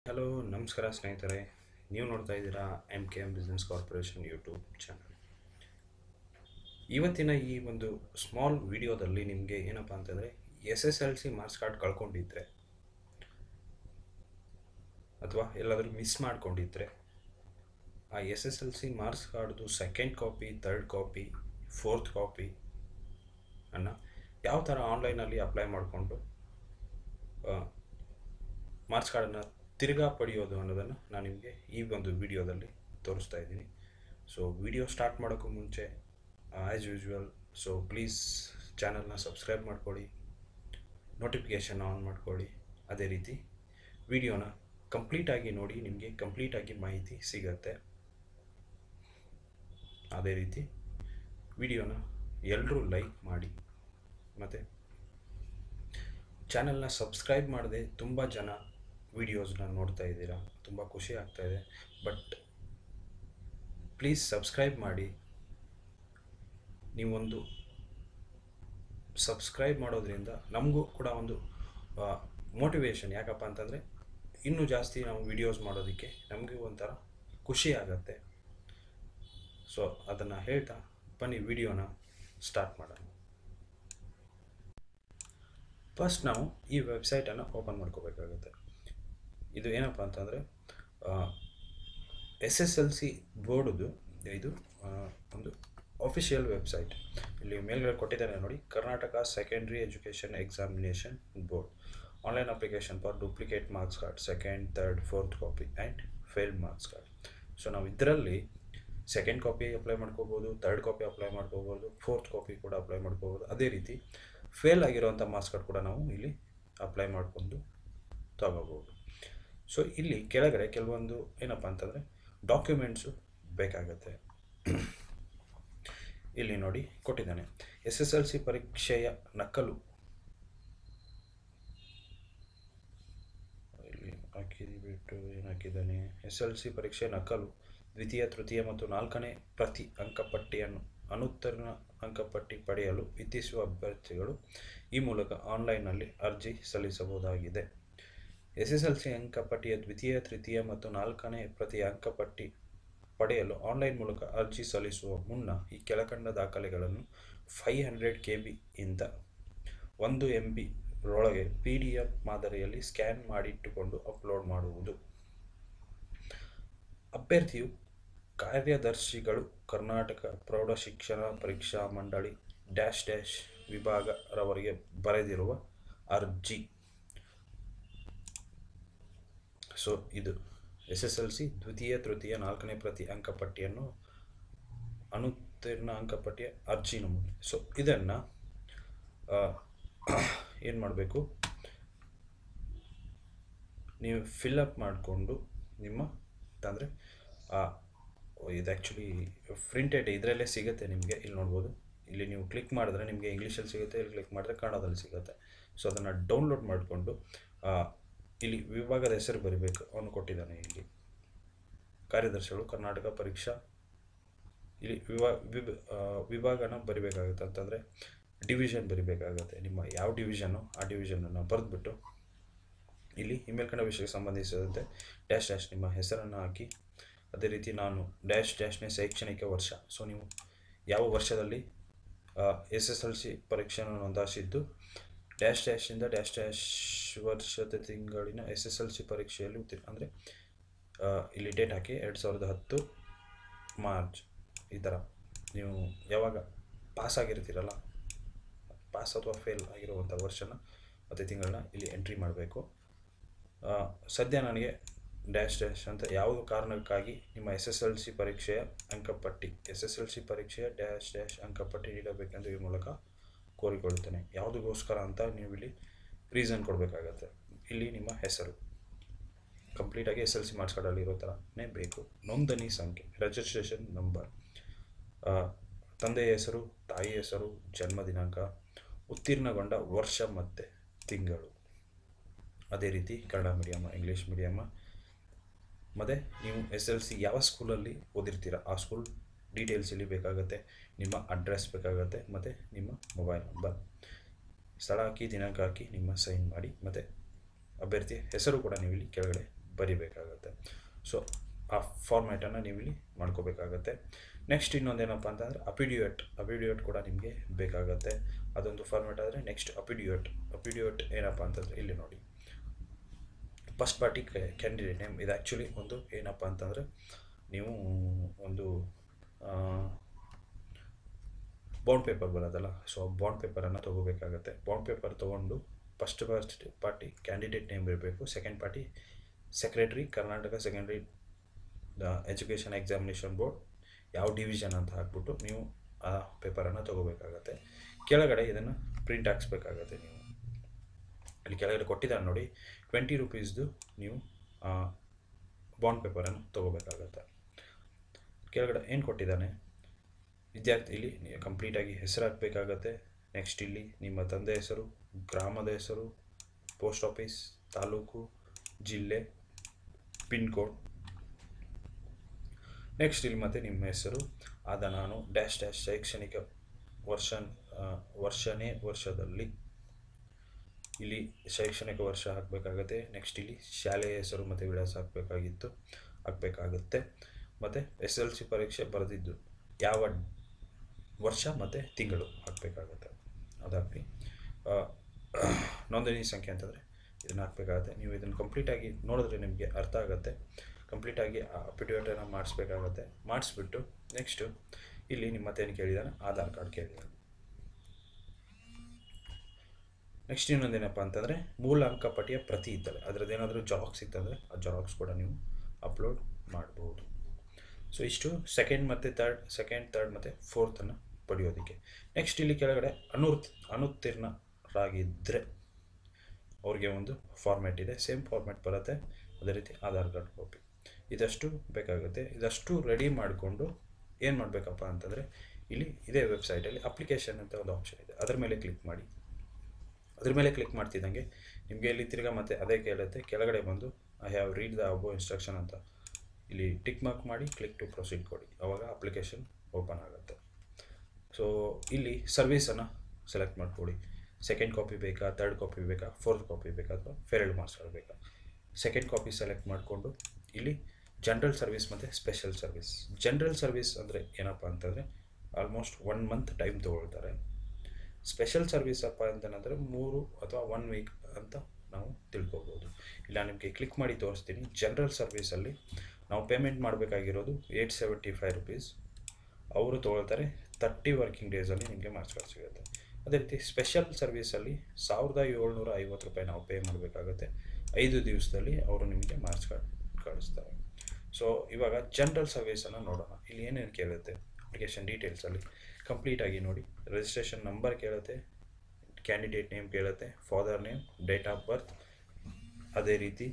hello ನಮಸ್ಕಾರ ಸ್ನೇಹಿತರೆ ನೀವು ನೋಡ್ತಾ ಇದ್ದೀರಾ M K M business corporation YouTube channel ಇವತ್ತಿನ ಈ ಒಂದು ಸ್ಮಾಲ್ ವಿಡಿಯೋದಲ್ಲಿ ನಿಮಗೆ ಏನಪ್ಪ ಅಂತಂದರೆ S S L C marks card ಕಳ್ಕೊಂಡಿದ್ರೆ ಅಥವಾ ಎಲ್ಲಾದರೂ ಮಿಸ್ ಮಾಡ್ಕೊಂಡಿದ್ರೆ ಆ S S L C marks ಕಾರ್ಡ್ದು second copy third copy fourth copy ಅನ್ನು ಯಾವ ಥರ ಆನ್ಲೈನಲ್ಲಿ ಅಪ್ಲೈ ಮಾಡಿಕೊಂಡು ಮಾರ್ಕ್ಸ್ ಕಾರ್ಡನ್ನು ತಿರ್ಗಾ ಪಡೆಯೋದು ಅನ್ನೋದನ್ನು ನಾನು ನಿಮಗೆ ಈ ಒಂದು ವಿಡಿಯೋದಲ್ಲಿ ತೋರಿಸ್ತಾ ಇದ್ದೀನಿ ಸೊ ವಿಡಿಯೋ ಸ್ಟಾರ್ಟ್ ಮಾಡೋಕ್ಕೂ ಮುಂಚೆ ಆ್ಯಸ್ ಯೂಶ್ವಲ್ ಸೊ ಪ್ಲೀಸ್ ಚಾನಲ್ನ ಸಬ್ಸ್ಕ್ರೈಬ್ ಮಾಡ್ಕೊಳ್ಳಿ ನೋಟಿಫಿಕೇಷನ್ ಆನ್ ಮಾಡ್ಕೊಳ್ಳಿ ಅದೇ ರೀತಿ ವಿಡಿಯೋನ ಕಂಪ್ಲೀಟಾಗಿ ನೋಡಿ ನಿಮಗೆ ಕಂಪ್ಲೀಟಾಗಿ ಮಾಹಿತಿ ಸಿಗತ್ತೆ ಅದೇ ರೀತಿ ವಿಡಿಯೋನ ಎಲ್ಲರೂ ಲೈಕ್ ಮಾಡಿ ಮತ್ತು ಚಾನಲ್ನ ಸಬ್ಸ್ಕ್ರೈಬ್ ಮಾಡದೆ ತುಂಬ ಜನ ವೀಡಿಯೋಸ್ನ ನೋಡ್ತಾ ಇದ್ದೀರಾ ತುಂಬ ಖುಷಿ ಆಗ್ತಾ ಇದೆ ಬಟ್ ಪ್ಲೀಸ್ ಸಬ್ಸ್ಕ್ರೈಬ್ ಮಾಡಿ ನೀವೊಂದು ಸಬ್ಸ್ಕ್ರೈಬ್ ಮಾಡೋದ್ರಿಂದ ನಮಗೂ ಕೂಡ ಒಂದು ಮೋಟಿವೇಶನ್ ಯಾಕಪ್ಪ ಅಂತಂದರೆ ಇನ್ನೂ ಜಾಸ್ತಿ ನಾವು ವಿಡಿಯೋಸ್ ಮಾಡೋದಕ್ಕೆ ನಮಗೂ ಒಂಥರ ಖುಷಿ ಆಗತ್ತೆ ಸೊ ಅದನ್ನು ಹೇಳ್ತಾ ಬನ್ನಿ ವಿಡಿಯೋನ ಸ್ಟಾರ್ಟ್ ಮಾಡೋಣ ಫಸ್ಟ್ ನಾವು ಈ ವೆಬ್ಸೈಟನ್ನು ಓಪನ್ ಮಾಡ್ಕೋಬೇಕಾಗುತ್ತೆ ಇದು ಏನಪ್ಪ ಅಂತಂದರೆ ಎಸ್ ಎಸ್ ಎಲ್ ಸಿ ಬೋರ್ಡ್ದು ಇದು ಆ, ಒಂದು ಅಫಿಷಿಯಲ್ ವೆಬ್ಸೈಟ್ ಇಲ್ಲಿ ಮೇಲ್ಗಡೆ ಕೊಟ್ಟಿದ್ದಾರೆ ನೋಡಿ Karnataka secondary education examination board online application for duplicate marks card second third fourth copy and failed marks card so ನಾವು ಇದರಲ್ಲಿ ಸೆಕೆಂಡ್ ಕಾಪಿ ಅಪ್ಲೈ ಮಾಡ್ಕೋಬೋದು ತರ್ಡ್ ಕಾಪಿ ಅಪ್ಲೈ ಮಾಡ್ಕೋಬೋದು ಫೋರ್ತ್ ಕಾಪಿ ಕೂಡ ಅಪ್ಲೈ ಮಾಡ್ಕೋಬೋದು ಅದೇ ರೀತಿ ಫೇಲ್ ಆಗಿರೋವಂಥ ಮಾರ್ಕ್ಸ್ ಕಾರ್ಡ್ ಕೂಡ ನಾವು ಇಲ್ಲಿ ಅಪ್ಲೈ ಮಾಡಿಕೊಂಡು ತಗೋಬೋದು ಸೊ ಇಲ್ಲಿ ಕೆಳಗಡೆ ಕೆಲವೊಂದು ಏನಪ್ಪ ಅಂತಂದರೆ ಡಾಕ್ಯುಮೆಂಟ್ಸು ಬೇಕಾಗತ್ತೆ ಇಲ್ಲಿ ನೋಡಿ ಕೊಟ್ಟಿದ್ದಾನೆ ಎಸ್ ಎಸ್ ಎಲ್ ಸಿ ಪರೀಕ್ಷೆಯ ನಕಲು ಇಲ್ಲಿ ಹಾಕಿದ್ದು ಬಿಟ್ಟು ಏನು ಹಾಕಿದ್ದಾನೆ ಎಸ್ ಎಲ್ ಸಿ ಪರೀಕ್ಷೆ ನಕಲು ದ್ವಿತೀಯ ತೃತೀಯ ಮತ್ತು ನಾಲ್ಕನೇ ಪ್ರತಿ ಅಂಕಪಟ್ಟಿಯನ್ನು ಅನುತ್ತೀರ್ಣ ಅಂಕಪಟ್ಟಿ ಪಡೆಯಲು ಇಚ್ಛಿಸುವ ಅಭ್ಯರ್ಥಿಗಳು ಈ ಮೂಲಕ ಆನ್ಲೈನ್ನಲ್ಲಿ ಅರ್ಜಿ ಸಲ್ಲಿಸಬಹುದಾಗಿದೆ ಎಸ್ ಎಸ್ ಎಲ್ ಸಿ ಅಂಕಪಟ್ಟಿಯ ದ್ವಿತೀಯ ತೃತೀಯ ಮತ್ತು ನಾಲ್ಕನೇ ಪ್ರತಿಯ ಅಂಕಪಟ್ಟಿ ಪಡೆಯಲು ಆನ್ಲೈನ್ ಮೂಲಕ ಅರ್ಜಿ ಸಲ್ಲಿಸುವ ಮುನ್ನ ಈ ಕೆಳಕಂಡ ದಾಖಲೆಗಳನ್ನು ಫೈ ಹಂಡ್ರೆಡ್ ಕೆ ಬಿ ಇಂದ ಒಂದು ಎಂ ಬಿ ರೊಳಗೆ ಪಿ ಡಿ ಎಫ್ ಮಾದರಿಯಲ್ಲಿ ಸ್ಕ್ಯಾನ್ ಮಾಡಿಟ್ಟುಕೊಂಡು ಅಪ್ಲೋಡ್ ಮಾಡುವುದು ಅಭ್ಯರ್ಥಿಯು ಕಾರ್ಯದರ್ಶಿಗಳು ಕರ್ನಾಟಕ ಪ್ರೌಢಶಿಕ್ಷಣ ಪರೀಕ್ಷಾ ಮಂಡಳಿ ಡ್ಯಾಶ್ ಡ್ಯಾಶ್ ವಿಭಾಗರವರಿಗೆ ಬರೆದಿರುವ ಅರ್ಜಿ ಸೊ ಇದು ಎಸ್ ಎಸ್ ಎಲ್ ಸಿ ದ್ವಿತೀಯ ತೃತೀಯ ನಾಲ್ಕನೇ ಪ್ರತಿ ಅಂಕಪಟ್ಟಿಯನ್ನು ಅನುತ್ತೀರ್ಣ ಅಂಕಪಟ್ಟಿಯ ಅರ್ಜಿ ನಮೂನೆ ಸೊ ಇದನ್ನು ಏನು ಮಾಡಬೇಕು ನೀವು ಫಿಲ್ಅಪ್ ಮಾಡಿಕೊಂಡು ನಿಮ್ಮ ಅಂದರೆ ಇದು ಆ್ಯಕ್ಚುಲಿ ಪ್ರಿಂಟೆಡ್ ಇದರಲ್ಲೇ ಸಿಗುತ್ತೆ ನಿಮಗೆ ಇಲ್ಲಿ ನೋಡ್ಬೋದು ಇಲ್ಲಿ ನೀವು ಕ್ಲಿಕ್ ಮಾಡಿದ್ರೆ ನಿಮಗೆ ಇಂಗ್ಲೀಷಲ್ಲಿ ಸಿಗುತ್ತೆ ಇಲ್ಲಿ ಕ್ಲಿಕ್ ಮಾಡಿದ್ರೆ ಕನ್ನಡದಲ್ಲಿ ಸಿಗುತ್ತೆ ಸೊ ಅದನ್ನು ಡೌನ್ಲೋಡ್ ಮಾಡಿಕೊಂಡು ಇಲ್ಲಿ ವಿಭಾಗದ ಹೆಸರು ಬರಿಬೇಕು ಅವನು ಕೊಟ್ಟಿದ್ದಾನೆ ಇಲ್ಲಿ ಕಾರ್ಯದರ್ಶಿಗಳು ಕರ್ನಾಟಕ ಪರೀಕ್ಷಾ ಇಲ್ಲಿ ವಿಭಾಗ ವಿಭ ಆ, ವಿಭಾಗನ ಬರಿಬೇಕಾಗುತ್ತೆ ಅಂತಂದರೆ ಡಿವಿಷನ್ ಬರಿಬೇಕಾಗುತ್ತೆ ನಿಮ್ಮ ಯಾವ ಡಿವಿಷನ್ನು ಆ ಡಿವಿಷನನ್ನು ಬರೆದ್ಬಿಟ್ಟು ಇಲ್ಲಿ ಈ ಮೇಲ್ಕಂಡ ವಿಷಯಕ್ಕೆ ಸಂಬಂಧಿಸಿದಂತೆ ಡ್ಯಾಶ್ ಡ್ಯಾಶ್ ನಿಮ್ಮ ಹೆಸರನ್ನು ಹಾಕಿ ಅದೇ ರೀತಿ ನಾನು ಡ್ಯಾಶ್ ಡ್ಯಾಶ್ನೇ ಶೈಕ್ಷಣಿಕ ವರ್ಷ ಸೊ ನೀವು ಯಾವ ವರ್ಷದಲ್ಲಿ ಎಸ್ ಎಸ್ ಎಲ್ ಸಿ ಪರೀಕ್ಷೆಯನ್ನು ನೋಂದಾಯಿಸಿದ್ದು ಡ್ಯಾಶ್ ಡ್ಯಾಶಿಂದ ಡ್ಯಾಶ್ ಡ್ಯಾಶ್ ವರ್ಷದ ತಿಂಗಳಿನ ಎಸ್ ಎಸ್ ಎಲ್ ಸಿ ಪರೀಕ್ಷೆಯಲ್ಲಿ ಉತ್ತೀರ್ಣ ಅಂದರೆ ಇಲ್ಲಿ ಡೇಟ್ ಹಾಕಿ ಎರಡು ಸಾವಿರದ ಹತ್ತು ಮಾರ್ಚ್ ಈ ಥರ ನೀವು ಯಾವಾಗ ಪಾಸ್ ಆಗಿರ್ತೀರಲ್ಲ ಪಾಸ್ ಅಥವಾ ಫೇಲ್ ಆಗಿರುವಂಥ ವರ್ಷನ ಮತ್ತು ತಿಂಗಳನ್ನ ಇಲ್ಲಿ ಎಂಟ್ರಿ ಮಾಡಬೇಕು ಸದ್ಯ ನನಗೆ ಡ್ಯಾಶ್ ಡ್ಯಾಶ್ ಅಂತ ಯಾವ ಕಾರಣಕ್ಕಾಗಿ ನಿಮ್ಮ ಎಸ್ ಎಸ್ ಎಲ್ ಸಿ ಪರೀಕ್ಷೆಯ ಅಂಕಪಟ್ಟಿ ಎಸ್ ಎಸ್ ಎಲ್ ಸಿ ಪರೀಕ್ಷೆಯ ಡ್ಯಾಶ್ ಡ್ಯಾಶ್ ಅಂಕಪಟ್ಟಿ ನೀಡಬೇಕೆಂದು ಈ ಮೂಲಕ ಕೋರಿಕೊಳ್ಳುತ್ತೇನೆ ಯಾವುದಕ್ಕೋಸ್ಕರ ಅಂತ ನೀವು ಇಲ್ಲಿ ರೀಸನ್ ಕೊಡಬೇಕಾಗತ್ತೆ ಇಲ್ಲಿ ನಿಮ್ಮ ಹೆಸರು ಕಂಪ್ಲೀಟಾಗಿ ಎಸ್ ಎಲ್ ಸಿ ಮಾರ್ಕ್ಸ್ ಕಾರ್ಡಲ್ಲಿ ಇರೋ ಥರನೇ ಬೇಕು ನೋಂದಣಿ ಸಂಖ್ಯೆ ರಿಜಿಸ್ಟ್ರೇಷನ್ ನಂಬರ್ ತಂದೆಯ ಹೆಸರು ತಾಯಿ ಹೆಸರು ಜನ್ಮ ದಿನಾಂಕ ಉತ್ತೀರ್ಣಗೊಂಡ ವರ್ಷ ಮತ್ತು ತಿಂಗಳು ಅದೇ ರೀತಿ ಕನ್ನಡ ಮೀಡಿಯಮ್ಮ ಇಂಗ್ಲೀಷ್ ಮೀಡಿಯಮ್ಮ ಮತ್ತು ನೀವು ಎಸ್ ಎಲ್ ಸಿ ಯಾವ ಸ್ಕೂಲಲ್ಲಿ ಓದಿರ್ತೀರ ಆ ಸ್ಕೂಲ್ ಡೀಟೇಲ್ಸ್ ಇಲ್ಲಿ ಬೇಕಾಗುತ್ತೆ ನಿಮ್ಮ ಅಡ್ರೆಸ್ ಬೇಕಾಗುತ್ತೆ ಮತ್ತು ನಿಮ್ಮ ಮೊಬೈಲ್ ನಂಬರ್ ಸ್ಥಳ ಹಾಕಿ ದಿನಾಂಕ ಹಾಕಿ ನಿಮ್ಮ ಸೈನ್ ಮಾಡಿ ಮತ್ತು ಅಭ್ಯರ್ಥಿ ಹೆಸರು ಕೂಡ ನೀವು ಇಲ್ಲಿ ಕೆಳಗಡೆ ಬರಿಬೇಕಾಗತ್ತೆ ಸೊ ಆ ಫಾರ್ಮ್ಯಾಟನ್ನು ನೀವು ಇಲ್ಲಿ ಮಾಡ್ಕೋಬೇಕಾಗತ್ತೆ ನೆಕ್ಸ್ಟ್ ಇನ್ನೊಂದೇನಪ್ಪ ಅಂತಂದರೆ ಅಪಿಡಿಯೋಟ್ ಅಪಿಡಿಯೋಟ್ ಕೂಡ ನಿಮಗೆ ಬೇಕಾಗತ್ತೆ ಅದೊಂದು ಫಾರ್ಮ್ಯಾಟ್ ಆದರೆ ನೆಕ್ಸ್ಟ್ ಅಪಿಡಿಯೋಟ್ ಅಪಿಡಿಯೋಟ್ ಏನಪ್ಪ ಅಂತಂದರೆ ಇಲ್ಲಿ ನೋಡಿ ಫಸ್ಟ್ ಪಾರ್ಟಿ ಕ್ಯಾಂಡಿಡೇಟ್ ನೇಮ್ ಇದು ಆ್ಯಕ್ಚುಲಿ ಒಂದು ಏನಪ್ಪ ಅಂತಂದರೆ ನೀವು ಒಂದು ಬಾಂಡ್ ಪೇಪರ್ ಬರೋದಲ್ಲ ಸೊ ಬಾಂಡ್ ಪೇಪರನ್ನು ತೊಗೋಬೇಕಾಗತ್ತೆ ಬಾಂಡ್ ಪೇಪರ್ ತೊಗೊಂಡು first first party candidate name ಇರಬೇಕು second party secretary Karnataka secondary education examination board ಯಾವ ಡಿವಿಷನ್ ಅಂತ ಹಾಕ್ಬಿಟ್ಟು ನೀವು ಆ ಪೇಪರನ್ನು ತೊಗೋಬೇಕಾಗತ್ತೆ ಕೆಳಗಡೆ ಇದನ್ನು ಪ್ರಿಂಟ್ ಹಾಕ್ಸ್ಬೇಕಾಗತ್ತೆ ನೀವು ಅಲ್ಲಿ ಕೆಳಗಡೆ ಕೊಟ್ಟಿದ್ದಾರೆ ನೋಡಿ ಟ್ವೆಂಟಿ ರುಪೀಸ್ದು ನೀವು ಬಾಂಡ್ ಪೇಪರನ್ನು ತೊಗೋಬೇಕಾಗತ್ತೆ ಕೆಳಗಡೆ ಏನು ಕೊಟ್ಟಿದ್ದಾನೆ ವಿದ್ಯಾರ್ಥಿ ಇಲ್ಲಿ ಕಂಪ್ಲೀಟಾಗಿ ಹೆಸರು ಹಾಕಬೇಕಾಗತ್ತೆ ನೆಕ್ಸ್ಟ್ ಇಲ್ಲಿ ನಿಮ್ಮ ತಂದೆ ಹೆಸರು ಗ್ರಾಮದ ಹೆಸರು ಪೋಸ್ಟ್ ಆಫೀಸ್ ತಾಲೂಕು ಜಿಲ್ಲೆ ಪಿನ್ ಕೋಡ್ ನೆಕ್ಸ್ಟ್ ಇಲ್ಲಿ ಮತ್ತೆ ನಿಮ್ಮ ಹೆಸರು ಆದ ನಾನು ಡ್ಯಾಶ್ ಡ್ಯಾಶ್ ಶೈಕ್ಷಣಿಕ ವರ್ಷ ವರ್ಷನೇ ವರ್ಷದಲ್ಲಿ ಇಲ್ಲಿ ಶೈಕ್ಷಣಿಕ ವರ್ಷ ಹಾಕಬೇಕಾಗತ್ತೆ ನೆಕ್ಸ್ಟ್ ಇಲ್ಲಿ ಶಾಲೆಯ ಹೆಸರು ಮತ್ತು ವಿಳಾಸ ಹಾಕಬೇಕಾಗಿತ್ತು ಹಾಕಬೇಕಾಗುತ್ತೆ ಮತ್ತು ಎಸ್ ಎಲ್ ಸಿ ಪರೀಕ್ಷೆ ಬರೆದಿದ್ದು ಯಾವ ವರ್ಷ ಮತ್ತು ತಿಂಗಳು ಹಾಕಬೇಕಾಗತ್ತೆ ಅದಾಗಲಿ ನೋಂದಣಿ ಸಂಖ್ಯೆ ಅಂತಂದರೆ ಇದನ್ನು ಹಾಕಬೇಕಾಗತ್ತೆ ನೀವು ಇದನ್ನು ಕಂಪ್ಲೀಟಾಗಿ ನೋಡಿದ್ರೆ ನಿಮಗೆ ಅರ್ಥ ಆಗುತ್ತೆ ಕಂಪ್ಲೀಟಾಗಿ ಅಪಿಡೇಟನ್ನು ಮಾಡಿಸ್ಬೇಕಾಗತ್ತೆ ಮಾಡಿಸ್ಬಿಟ್ಟು ನೆಕ್ಸ್ಟು ಇಲ್ಲಿ ನಿಮ್ಮ ಮತ್ತೇನು ಕೇಳಿದಾನೆ ಆಧಾರ್ ಕಾರ್ಡ್ ಕೇಳಿದಾನೆ ನೆಕ್ಸ್ಟ್ ಇನ್ನೊಂದೇನಪ್ಪ ಅಂತಂದರೆ ಮೂಲ ಅಂಕಪಟ್ಟಿಯ ಪ್ರತಿ ಇತ್ತಲೆ ಅದರದ್ದೇನಾದರೂ ಜೆರಾಕ್ಸ್ ಇತ್ತಂದರೆ ಆ ಜೆರಾಕ್ಸ್ ಕೂಡ ನೀವು ಅಪ್ಲೋಡ್ ಮಾಡ್ಬೋದು ಸೊ ಇಷ್ಟು ಸೆಕೆಂಡ್ ಮತ್ತು ತರ್ಡ್ ಸೆಕೆಂಡ್ ತರ್ಡ್ ಮತ್ತು ಫೋರ್ತನ್ನು ಪಡೆಯೋದಕ್ಕೆ ನೆಕ್ಸ್ಟ್ ಇಲ್ಲಿ ಕೆಳಗಡೆ ಅನುತ್ ಅನುತ್ತೀರ್ಣರಾಗಿದ್ದರೆ ಅವ್ರಿಗೆ ಒಂದು ಫಾರ್ಮ್ಯಾಟ್ ಇದೆ ಸೇಮ್ ಫಾರ್ಮ್ಯಾಟ್ ಬರುತ್ತೆ ಅದೇ ರೀತಿ ಆಧಾರ್ ಕಾರ್ಡ್ ಕಾಪಿ ಇದಷ್ಟು ಬೇಕಾಗುತ್ತೆ ಇದಷ್ಟು ರೆಡಿ ಮಾಡಿಕೊಂಡು ಏನು ಮಾಡಬೇಕಪ್ಪ ಅಂತಂದರೆ ಇಲ್ಲಿ ಇದೇ ವೆಬ್ಸೈಟಲ್ಲಿ ಅಪ್ಲಿಕೇಶನ್ ಅಂತ ಒಂದು ಆಪ್ಷನ್ ಇದೆ ಅದರ ಮೇಲೆ ಕ್ಲಿಕ್ ಮಾಡಿ ಅದ್ರ ಮೇಲೆ ಕ್ಲಿಕ್ ಮಾಡ್ತಿದ್ದಂಗೆ ನಿಮಗೆ ಇಲ್ಲಿ ತಿರ್ಗಾ ಮತ್ತೆ ಅದೇ ಕೇಳುತ್ತೆ ಕೆಳಗಡೆ ಬಂದು I have read the above instruction ಅಂತ ಇಲ್ಲಿ ಟಿಕ್ ಮಾರ್ಕ್ ಮಾಡಿ ಕ್ಲಿಕ್ ಟು ಪ್ರೊಸೀಡ್ ಕೊಡಿ ಆವಾಗ ಅಪ್ಲಿಕೇಶನ್ ಓಪನ್ ಆಗುತ್ತೆ ಸೊ ಇಲ್ಲಿ ಸರ್ವೀಸನ್ನು ಸೆಲೆಕ್ಟ್ ಮಾಡ್ಕೊಳ್ಳಿ ಸೆಕೆಂಡ್ ಕಾಪಿ ಬೇಕಾ ತರ್ಡ್ ಕಾಪಿ ಬೇಕಾ ಫೋರ್ತ್ ಕಾಪಿ ಬೇಕಾ ಅಥವಾ ಫೇರಲ್ಡ್ ಮಾರ್ಕ್ಸ್ಗಳು ಬೇಕಾ ಸೆಕೆಂಡ್ ಕಾಪಿ ಸೆಲೆಕ್ಟ್ ಮಾಡಿಕೊಂಡು ಇಲ್ಲಿ ಜನ್ರಲ್ ಸರ್ವಿಸ್ ಮತ್ತು ಸ್ಪೆಷಲ್ ಸರ್ವಿಸ್ ಜನ್ರಲ್ ಸರ್ವಿಸ್ ಅಂದರೆ ಏನಪ್ಪ ಅಂತಂದರೆ ಆಲ್ಮೋಸ್ಟ್ ಒನ್ ಮಂತ್ ಟೈಮ್ ತೊಗೊಳ್ತಾರೆ ಸ್ಪೆಷಲ್ ಸರ್ವಿಸ್ ಅಪ್ಪ ಅಂತಂದರೆ ಮೂರು ಅಥವಾ ಒನ್ ವೀಕ್ ಅಂತ ನಾವು ತಿಳ್ಕೊಬೋದು ಇಲ್ಲ ನಿಮಗೆ ಕ್ಲಿಕ್ ಮಾಡಿ ತೋರಿಸ್ತೀನಿ ಜನರಲ್ ಸರ್ವಿಸಲ್ಲಿ ನಾವು ಪೇಮೆಂಟ್ ಮಾಡಬೇಕಾಗಿರೋದು ಏಯ್ಟ್ ಸೆವೆಂಟಿ ಫೈವ್ ರುಪೀಸ್ ಅವರು ತೊಗೊಳ್ತಾರೆ ತರ್ಟಿ ವರ್ಕಿಂಗ್ ಡೇಸಲ್ಲಿ ನಿಮಗೆ ಮಾರ್ಕ್ಸ್ ಕಾರ್ಡ್ ಸಿಗುತ್ತೆ ಅದೇ ರೀತಿ ಸ್ಪೆಷಲ್ ಸರ್ವಿಸಲ್ಲಿ ಸಾವಿರದ ಏಳ್ನೂರ ಐವತ್ತು ರೂಪಾಯಿ ನಾವು ಪೇ ಮಾಡಬೇಕಾಗುತ್ತೆ ಐದು ದಿವಸದಲ್ಲಿ ಅವರು ನಿಮಗೆ ಮಾರ್ಕ್ಸ್ ಕಾರ್ಡ್ ಕಳಿಸ್ತಾರೆ ಸೊ ಇವಾಗ ಜನರಲ್ ಸರ್ವಿಸನ್ನು ನೋಡೋಣ ಇಲ್ಲಿ ಏನೇನು ಕೇಳುತ್ತೆ ಅಪ್ಲಿಕೇಶನ್ ಡೀಟೇಲ್ಸಲ್ಲಿ ಕಂಪ್ಲೀಟಾಗಿ ನೋಡಿ ರಿಜಿಸ್ಟ್ರೇಷನ್ ನಂಬರ್ ಕೇಳುತ್ತೆ ಕ್ಯಾಂಡಿಡೇಟ್ ನೇಮ್ ಕೇಳುತ್ತೆ father name date of birth ಅದೇ ರೀತಿ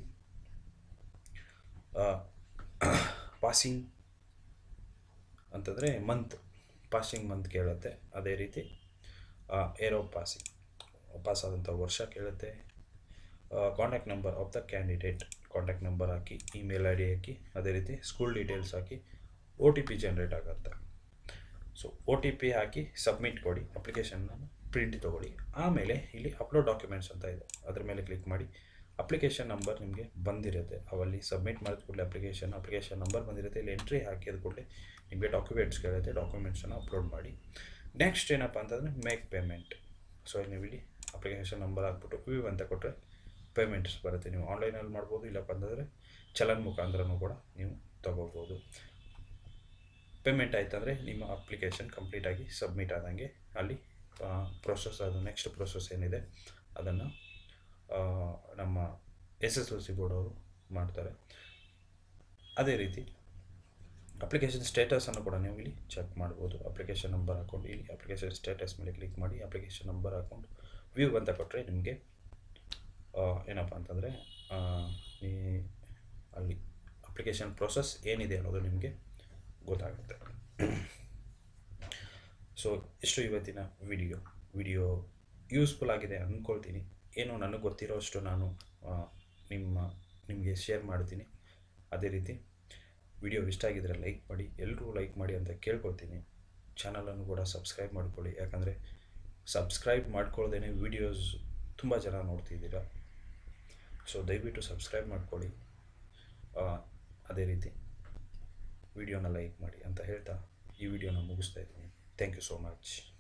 ಪಾಸಿಂಗ್ ಅಂತಂದರೆ ಮಂತ್ ಪಾಸಿಂಗ್ ಮಂತ್ ಕೇಳುತ್ತೆ ಅದೇ ರೀತಿ ಏರೋ ಪಾಸಿಂಗ್ ಪಾಸ್ ಆದಂಥ ವರ್ಷ ಕೇಳುತ್ತೆ contact number of the candidate contact number ಹಾಕಿ ಇಮೇಲ್ ಐ ಡಿ ಹಾಕಿ ಅದೇ ರೀತಿ ಸ್ಕೂಲ್ ಡೀಟೇಲ್ಸ್ ಹಾಕಿ ಒ ಟಿ ಪಿ ಜನ್ರೇಟ್ ಆಗುತ್ತೆ ಸೊ ಒ ಟಿ ಪಿ ಹಾಕಿ ಸಬ್ಮಿಟ್ ಕೊಡಿ ಅಪ್ಲಿಕೇಶನ್ನ ಪ್ರಿಂಟ್ ತೊಗೊಳ್ಳಿ ಆಮೇಲೆ ಇಲ್ಲಿ ಅಪ್ಲೋಡ್ ಡಾಕ್ಯುಮೆಂಟ್ಸ್ ಅಂತ ಇದೆ ಅದ್ರ ಮೇಲೆ ಕ್ಲಿಕ್ ಮಾಡಿ ಅಪ್ಲಿಕೇಶನ್ ನಂಬರ್ ನಿಮಗೆ ಬಂದಿರುತ್ತೆ ಅವಲ್ಲಿ ಸಬ್ಮಿಟ್ ಮಾಡಿದ ಕೂಡಲೇ ಅಪ್ಲಿಕೇಶನ್ ಅಪ್ಲಿಕೇಶನ್ ನಂಬರ್ ಬಂದಿರುತ್ತೆ ಇಲ್ಲಿ ಎಂಟ್ರಿ ಹಾಕಿದ ಕೂಡಲೇ ನಿಮಗೆ ಡಾಕ್ಯುಮೆಂಟ್ಸ್ ಕೇಳುತ್ತೆ ಡಾಕ್ಯುಮೆಂಟ್ಸನ್ನು ಅಪ್ಲೋಡ್ ಮಾಡಿ ನೆಕ್ಸ್ಟ್ ಏನಪ್ಪ ಅಂತಂದರೆ ಮೇಕ್ ಪೇಮೆಂಟ್ ಸೊ ನೀವು ಇಲ್ಲಿ ಅಪ್ಲಿಕೇಶನ್ ನಂಬರ್ ಹಾಕ್ಬಿಟ್ಟು ವ್ಯೂ ಅಂತ ಕೊಟ್ಟರೆ ಪೇಮೆಂಟ್ಸ್ ಬರುತ್ತೆ ನೀವು ಆನ್ಲೈನಲ್ಲಿ ಮಾಡ್ಬೋದು ಇಲ್ಲಪ್ಪ ಅಂತಂದರೆ ಚಲನ್ ಮುಖಾಂತರನೂ ಕೂಡ ನೀವು ತಗೋಬೋದು ಪೇಮೆಂಟ್ ಆಯ್ತಂದರೆ ನಿಮ್ಮ ಅಪ್ಲಿಕೇಶನ್ ಕಂಪ್ಲೀಟಾಗಿ ಸಬ್ಮಿಟ್ ಆದಂಗೆ ಅಲ್ಲಿ ಪ್ರೊಸೆಸ್ ಅದು ನೆಕ್ಸ್ಟ್ ಪ್ರೊಸೆಸ್ ಏನಿದೆ ಅದನ್ನು ನಮ್ಮ S S L C board ಅವರು ಮಾಡ್ತಾರೆ ಅದೇ ರೀತಿ ಅಪ್ಲಿಕೇಶನ್ ಸ್ಟೇಟಸನ್ನು ಕೂಡ ನೀವು ಇಲ್ಲಿ ಚೆಕ್ ಮಾಡ್ಬೋದು ಅಪ್ಲಿಕೇಶನ್ ನಂಬರ್ ಹಾಕ್ಕೊಂಡು ಇಲ್ಲಿ ಅಪ್ಲಿಕೇಶನ್ ಸ್ಟೇಟಸ್ ಮೇಲೆ ಕ್ಲಿಕ್ ಮಾಡಿ ಅಪ್ಲಿಕೇಶನ್ ನಂಬರ್ ಹಾಕ್ಕೊಂಡು ವ್ಯೂ ಅಂತ ಕೊಟ್ಟರೆ ನಿಮಗೆ ಏನಪ್ಪ ಅಂತಂದರೆ ಈ ಅಲ್ಲಿ ಅಪ್ಲಿಕೇಶನ್ ಪ್ರೊಸೆಸ್ ಏನಿದೆ ಅನ್ನೋದು ನಿಮಗೆ ಗೊತ್ತಾಗುತ್ತೆ ಸೊ ಇಷ್ಟು ಇವತ್ತಿನ ವಿಡಿಯೋ ವಿಡಿಯೋ ಯೂಸ್ಫುಲ್ ಆಗಿದೆ ಅಂದ್ಕೊಳ್ತೀನಿ ಏನೋ ನನಗೆ ಗೊತ್ತಿರೋಷ್ಟು ನಾನು ನಿಮ್ಮ ನಿಮಗೆ ಶೇರ್ ಮಾಡ್ತೀನಿ ಅದೇ ರೀತಿ ವಿಡಿಯೋ ಇಷ್ಟ ಆಗಿದ್ರೆ ಲೈಕ್ ಮಾಡಿ ಎಲ್ಲರೂ ಲೈಕ್ ಮಾಡಿ ಅಂತ ಕೇಳ್ಕೊಳ್ತೀನಿ ಚಾನಲನ್ನು ಕೂಡ ಸಬ್ಸ್ಕ್ರೈಬ್ ಮಾಡ್ಕೊಳ್ಳಿ ಯಾಕಂದರೆ ಸಬ್ಸ್ಕ್ರೈಬ್ ಮಾಡ್ಕೊಳ್ದೇ ವಿಡಿಯೋಸ್ ತುಂಬ ಜನ ನೋಡ್ತಿದ್ದೀರಾ ಸೊ ದಯವಿಟ್ಟು ಸಬ್ಸ್ಕ್ರೈಬ್ ಮಾಡ್ಕೊಳ್ಳಿ ಅದೇ ರೀತಿ ವಿಡಿಯೋನ ಲೈಕ್ ಮಾಡಿ ಅಂತ ಹೇಳ್ತಾ ಈ ವಿಡಿಯೋನ ಮುಗಿಸ್ತಾ ಇದ್ದೀನಿ ಥ್ಯಾಂಕ್ ಯು ಸೋ ಮಚ್